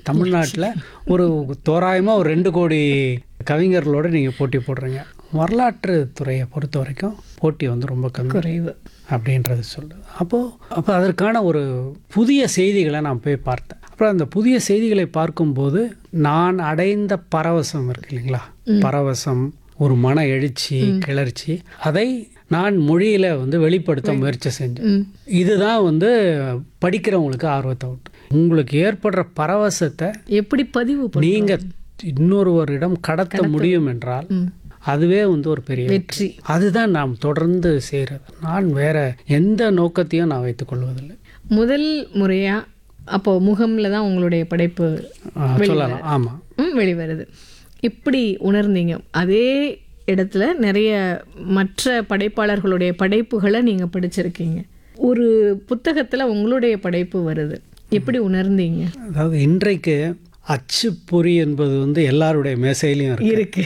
தமிழ்நாட்டில் ஒரு தோராயமாக ஒரு ரெண்டு கோடி கவிஞர்களோட நீங்கள் போட்டி போடுறீங்க வரலாற்று துறையை பொறுத்த வரைக்கும் போட்டி வந்து ரொம்ப கம்மி குறைவு அப்படின்றது சொல்லுது அப்போது அப்போ அதற்கான ஒரு புதிய செய்திகளை நான் போய் பார்த்தேன் அப்புறம் அந்த புதிய செய்திகளை பார்க்கும்போது நான் அடைந்த பரவசம் இருக்கு இல்லைங்களா பரவசம் ஒரு மன எழுச்சி கிளர்ச்சி அதை நான் மொழியில் வந்து வெளிப்படுத்த முயற்சி செஞ்சேன் ம் இதுதான் வந்து படிக்கிறவங்களுக்கு ஆர்வத்தை விட்டு உங்களுக்கு ஏற்படுற பரவசத்தை எப்படி பதிவு பண்ண நீங்கள் இன்னொருவரிடம் கடத்த முடியும் என்றால் ம். அதுவே வந்து ஒரு பெரிய வெற்றி அதுதான் நாம் தொடர்ந்து செய்கிறது நான் வேற எந்த நோக்கத்தையும் நான் வைத்துக் கொள்வதில்லை முதல் முறையா அப்போ முகம்ல தான் உங்களுடைய படைப்பு ஆ, சொல்லலாம் ஆமாம் ம், வெளிவருது எப்படி உணர்ந்தீங்க அதே இடத்துல நிறைய மற்ற படைப்பாளர்களுடைய படைப்புகளை நீங்க படிச்சிருக்கீங்க ஒரு புத்தகத்துல உங்களுடைய படைப்பு வருது எப்படி உணர்ந்தீங்க அதாவது இன்றைக்கு அச்சு பொறி என்பது வந்து எல்லாருடைய மேசையிலையும் இருக்கு இருக்கு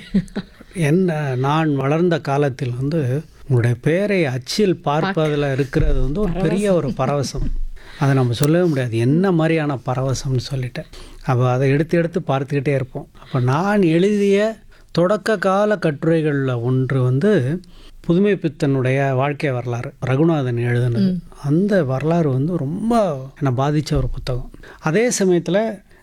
என்ன நான் வளர்ந்த காலத்தில் வந்து உங்களுடைய பெயரை அச்சில் பார்ப்பதில் இருக்கிறது வந்து ஒரு பெரிய ஒரு பரவசம் அதை நம்ம சொல்லவே முடியாது என்ன மாதிரியான பரவசம்னு சொல்லிட்டேன் அப்போ அதை எடுத்து எடுத்து பார்த்துக்கிட்டே இருப்போம் அப்போ நான் எழுதிய தொடக்க கால கட்டுரைகளில் ஒன்று வந்து புதுமை பித்தனுடைய வாழ்க்கை வரலாறு ரகுநாதன் எழுதினது அந்த வரலாறு வந்து ரொம்ப என்னை பாதித்த ஒரு புத்தகம் அதே சமயத்தில்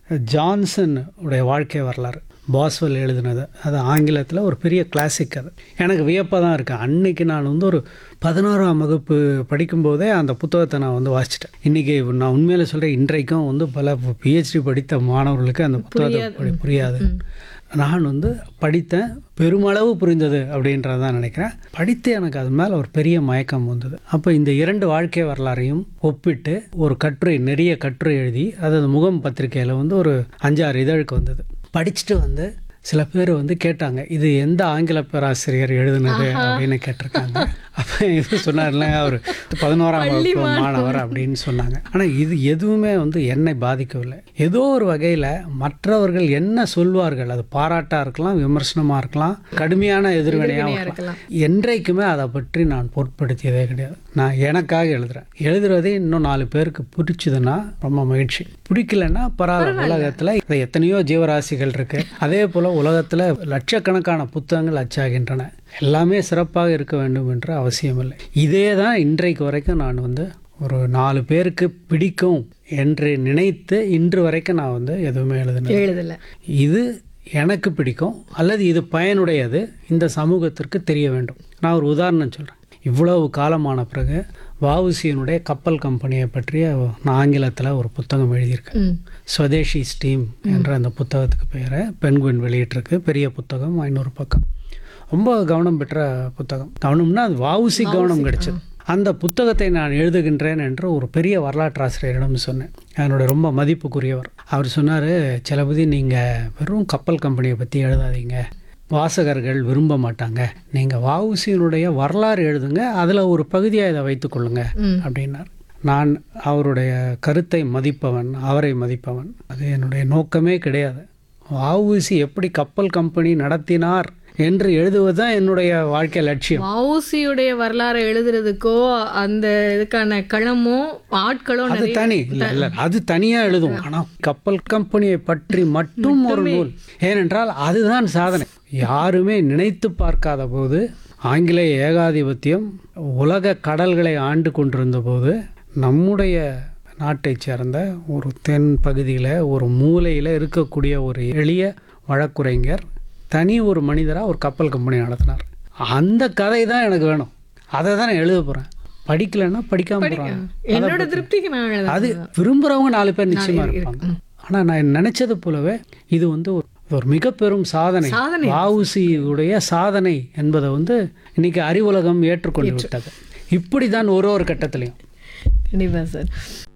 ஜான்சன் உடைய வாழ்க்கை வரலாறு பாஸ்வெல் எழுதினது அது ஆங்கிலத்தில் ஒரு பெரிய கிளாசிக் அது எனக்கு வியப்பாக தான் இருக்குது அன்னைக்கு நான் வந்து ஒரு பதினோராம் வகுப்பு படிக்கும்போதே அந்த புத்தகத்தை நான் வந்து வாசிச்சிட்டேன் இன்றைக்கி நான் உண்மையில சொல்கிறேன் இன்றைக்கும் வந்து பல பிஹெச்டி படித்த மாணவர்களுக்கு அந்த புத்தகத்தை படி- புரியாது நான் வந்து படித்தேன் பெருமளவு புரிந்தது அப்படின்றத தான் நினைக்கிறேன் படித்து எனக்கு அது மேலே ஒரு பெரிய மயக்கம் வந்தது அப்போ இந்த இரண்டு வாழ்க்கை வரலாறையும் ஒப்பிட்டு ஒரு கட்டுரை நிறைய கட்டுரை எழுதி அது அந்த முகம் பத்திரிக்கையில் வந்து ஒரு அஞ்சாறு இதழுக்கு வந்தது படிச்சுட்டு வந்து சில பேர் வந்து கேட்டாங்க இது எந்த ஆங்கில பேராசிரியர் எழுதுனது அப்படின்னு கேட்டிருக்காங்க அப்போ இது சொன்னார்ல அவர் பதினோராம் வகுப்பு மாணவர் அப்படின்னு சொன்னாங்க ஆனால் இது எதுவுமே வந்து என்னை பாதிக்கவில்லை ஏதோ ஒரு வகையில் மற்றவர்கள் என்ன சொல்வார்கள் அது பாராட்டாக இருக்கலாம் விமர்சனமாக இருக்கலாம் கடுமையான எதிர்வினையாக இருக்கலாம் என்றைக்குமே அதை பற்றி நான் பொருட்படுத்தியதே கிடையாது நான் எனக்காக எழுதுறேன் எழுதுறதே இன்னும் நாலு பேருக்கு பிடிச்சதுன்னா ரொம்ப மகிழ்ச்சி பிடிக்கலன்னா பரவாயில்ல உலகத்தில் இது எத்தனையோ ஜீவராசிகள் இருக்கு அதே போல் உலகத்தில் லட்சக்கணக்கான புத்தகங்கள் அச்சாகின்றன எல்லாமே சிறப்பாக இருக்க வேண்டும் என்ற அவசியமில்லை இதே தான் இன்றைக்கு வரைக்கும் நான் வந்து ஒரு நாலு பேருக்கு பிடிக்கும் என்று நினைத்து இன்று வரைக்கும் நான் வந்து எதுவுமே எழுதினேன் எழுதல இது எனக்கு பிடிக்கும் அல்லது இது பயனுடையது இந்த சமூகத்திற்கு தெரிய வேண்டும் நான் ஒரு உதாரணம் சொல்கிறேன் இவ்வளவு காலமான பிறகு வஉசியினுடைய கப்பல் கம்பெனியை பற்றிய நான் ஆங்கிலத்தில் ஒரு புத்தகம் எழுதியிருக்கேன் ம் ஸ்வதேஷி ஸ்டீம் என்ற அந்த புத்தகத்துக்கு பெயரை பென்குயின் வெளியிட்டிருக்கு பெரிய புத்தகம் ஐநூறு பக்கம் ரொம்ப கவனம் பெற்ற புத்தகம் கவனம்னா அது வஉசி கவனம் கிடைச்சது அந்த புத்தகத்தை நான் எழுதுகின்றேன் என்று ஒரு பெரிய வரலாற்றாசிரியரிடம் சொன்னேன் என்னோட ரொம்ப மதிப்புக்குரியவர் அவர் சொன்னார் சிலபதி நீங்கள் வெறும் கப்பல் கம்பெனியை பற்றி எழுதாதீங்க வாசகர்கள் விரும்ப மாட்டாங்க நீங்கள் வஉசியினுடைய வரலாறு எழுதுங்க அதில் ஒரு பகுதியாக இதை வைத்துக்கொள்ளுங்க ம். அப்படின்னார் நான் அவருடைய கருத்தை மதிப்பவன் அவரை மதிப்பவன் அது என்னுடைய நோக்கமே கிடையாது வஉசி எப்படி கப்பல் கம்பெனி நடத்தினார் என்று எழுதுவது தான் என்னுடைய வாழ்க்கை லட்சியம் வவுசியுடைய வரலாறை எழுதுறதுக்கோ அந்த இதுக்கான களமோ ஆட்களோ அது நிறைய தனி இல்ல இல்ல அது தனியா எழுதும் ஆனா கப்பல் கம்பெனியை பற்றி மட்டும் ஒரு நூல் ஏனென்றால் அதுதான் சாதனை யாருமே நினைத்து பார்க்காத போது ஆங்கிலேய ஏகாதிபத்தியம் உலக கடல்களை ஆண்டு கொண்டிருந்த போது நம்முடைய நாட்டைச் சேர்ந்த ஒரு தென் பகுதியில் ஒரு மூலையில் இருக்கக்கூடிய ஒரு எளிய வழக்குரைஞர் தனி ஒரு மனிதராக ஒரு கப்பல் கம்பெனி நடத்தினார் அந்த கதை தான் எனக்கு வேணும் அதை தான் நான் எழுத போகிறேன் படிக்கலைன்னா படிக்காம போகிறாங்க என்னோட திருப்திக்கு நான் எழுத அது விரும்புகிறவங்க நாலு பேர் நிச்சயமா இருப்பாங்க ஆனால் நான் நினைச்சது போலவே இது வந்து ஒரு ஒரு மிக பெரும் சாதனை சாதனை. வஉசியுடைய சாதனை என்பதை வந்து இன்னைக்கு அறிவுலகம் ஏற்றுக்கொண்டு விட்டது இப்படி தான் ஒரு ஒரு கட்டத்திலையும் கண்டிப்பா சார்